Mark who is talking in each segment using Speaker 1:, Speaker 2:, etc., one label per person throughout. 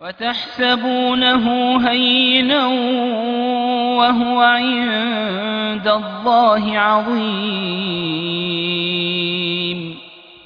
Speaker 1: وتحسبونه هينا وهو عند الله عظيم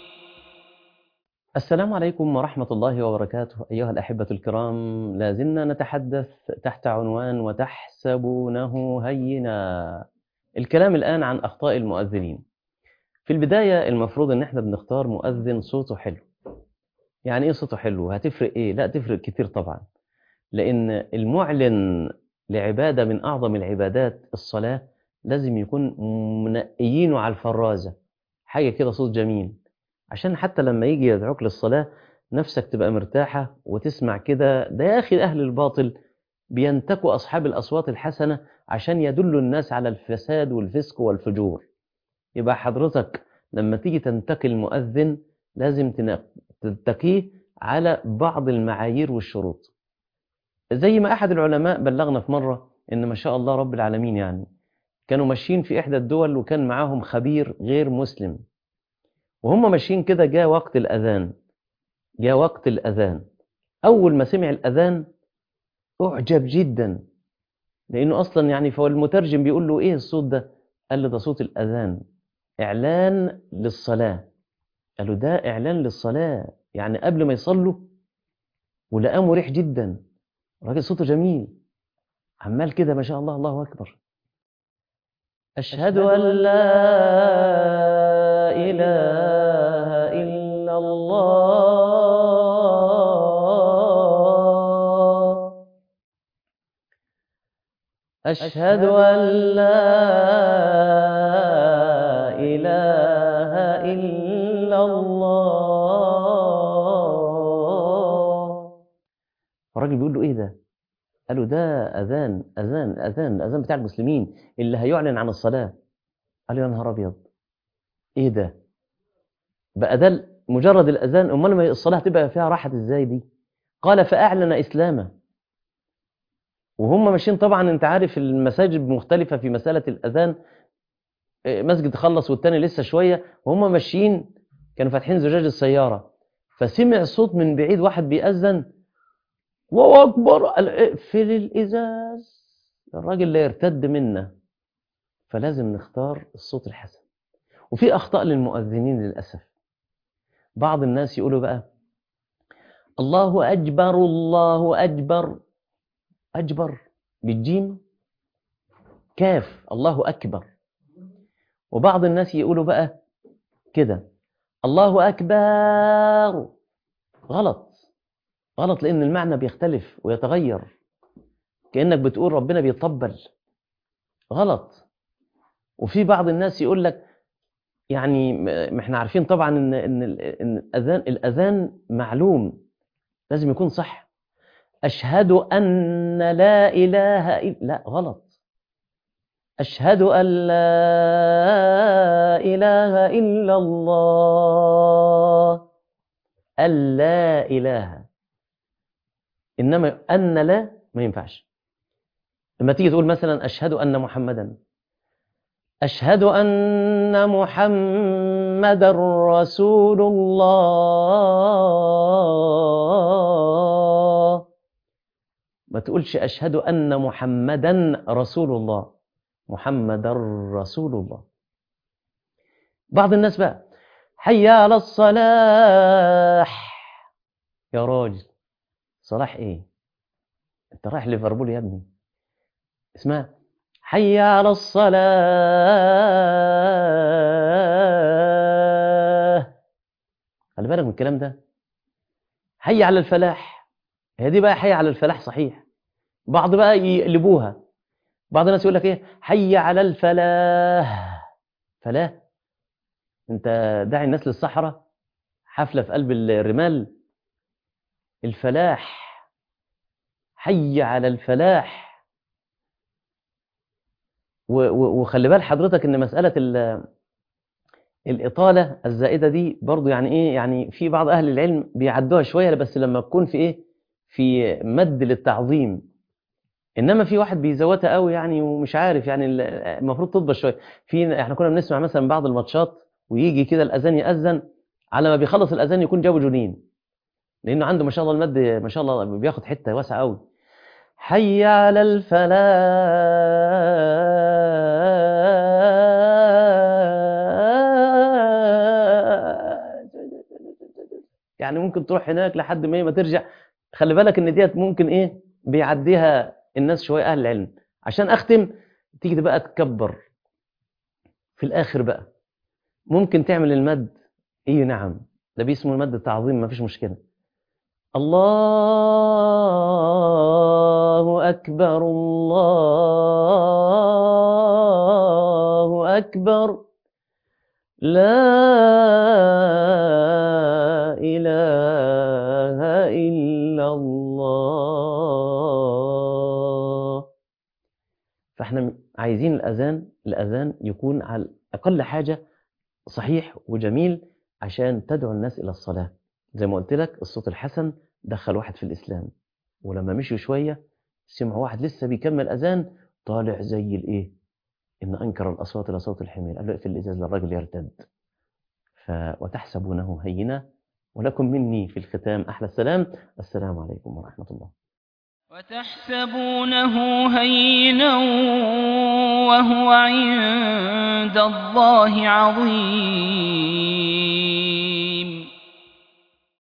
Speaker 2: السلام عليكم ورحمة الله وبركاته أيها الأحبة الكرام لازلنا نتحدث تحت عنوان وتحسبونه هينا الكلام الآن عن أخطاء المؤذنين في البداية المفروض أن احنا بنختار مؤذن صوته حلو يعني إيه صوته حلو هتفرق إيه لا تفرق كتير طبعا لأن المعلن لعبادة من أعظم العبادات الصلاة لازم يكون منقيينه على الفرازة حاجة كده صوت جميل عشان حتى لما يجي يدعوك للصلاة نفسك تبقى مرتاحة وتسمع كده ده يا أخي أهل الباطل بينتكوا أصحاب الأصوات الحسنة عشان يدلوا الناس على الفساد والفسق والفجور يبقى حضرتك لما تيجي تنتقي المؤذن لازم تتقيه على بعض المعايير والشروط زي ما أحد العلماء بلغنا في مرة إن ما شاء الله رب العالمين يعني كانوا ماشيين في إحدى الدول وكان معاهم خبير غير مسلم وهم ماشيين كده جاء وقت الأذان جاء وقت الأذان أول ما سمع الأذان أعجب جدا لأنه أصلا يعني فهو المترجم بيقول له إيه الصوت ده قال له ده صوت الأذان إعلان للصلاة قال له ده إعلان للصلاة يعني قبل ما يصلوا ولقاه مريح جدا راجل صوته جميل عمال كده ما شاء الله الله أكبر أشهد أن لا إله إلا الله أشهد أن لا إله إلا الله الراجل بيقول له إيه ده؟ قال له ده أذان أذان أذان الأذان بتاع المسلمين اللي هيعلن عن الصلاة قال له يا نهار أبيض إيه ده؟ بقى ده مجرد الأذان أمال ما الصلاة هتبقى فيها راحة إزاي دي؟ قال فأعلن إسلامه وهم ماشيين طبعا أنت عارف المساجد مختلفة في مسألة الأذان مسجد خلص والتاني لسه شوية وهم ماشيين كانوا فاتحين زجاج السيارة فسمع صوت من بعيد واحد بيأذن الله أكبر قال اقفل الإزاز الراجل لا يرتد منا فلازم نختار الصوت الحسن وفي أخطاء للمؤذنين للأسف بعض الناس يقولوا بقى الله أكبر الله أكبر أكبر بالجيم كاف الله أكبر وبعض الناس يقولوا بقى كده الله أكبر غلط غلط لأن المعنى بيختلف ويتغير كأنك بتقول ربنا بيطبل غلط وفي بعض الناس يقول لك يعني ما احنا عارفين طبعا ان ان ان الاذان الاذان معلوم لازم يكون صح اشهد ان لا اله الا لا غلط اشهد ان لا اله الا الله اللا اله انما ان لا ما ينفعش لما تيجي تقول مثلا اشهد ان محمدا اشهد ان محمدا رسول الله ما تقولش اشهد ان محمدا رسول الله محمدا رسول الله بعض الناس بقى حي على الصلاح يا راجل صلاح ايه انت رايح ليفربول يا ابني اسمها حي على الصلاة خلي بالك من الكلام ده حي على الفلاح هي دي بقى حي على الفلاح صحيح بعض بقى يقلبوها بعض الناس يقول لك ايه حي على الفلاح فلاح انت داعي الناس للصحراء حفلة في قلب الرمال الفلاح حي على الفلاح وخلي بال حضرتك ان مساله الاطاله الزائده دي برضو يعني ايه يعني في بعض اهل العلم بيعدوها شويه بس لما تكون في ايه في مد للتعظيم انما في واحد بيزودها قوي يعني ومش عارف يعني المفروض تضبط شويه في احنا كنا بنسمع مثلا بعض الماتشات ويجي كده الاذان ياذن على ما بيخلص الاذان يكون جابوا جنين لانه عنده ما شاء الله المد ما شاء الله بياخد حته واسعه قوي حي على الفلاح يعني ممكن تروح هناك لحد ما إيه ما ترجع خلي بالك ان ديت ممكن ايه بيعديها الناس شويه اهل العلم عشان اختم تيجي بقى تكبر في الاخر بقى ممكن تعمل المد ايه نعم ده باسمه المد التعظيم ما فيش مشكله الله اكبر الله اكبر لا إله إلا الله فاحنا عايزين الأذان الأذان يكون على أقل حاجة صحيح وجميل عشان تدعو الناس إلى الصلاة زي ما قلت لك الصوت الحسن دخل واحد في الإسلام ولما مشي شوية سمعوا واحد لسه بيكمل أذان طالع زي الإيه إن أنكر الأصوات لصوت الحمير قال له اقفل الإزاز للراجل يرتد ف... وتحسبونه هينا ولكم مني في الختام أحلى السلام السلام عليكم ورحمة الله
Speaker 1: وتحسبونه هينا وهو عند الله عظيم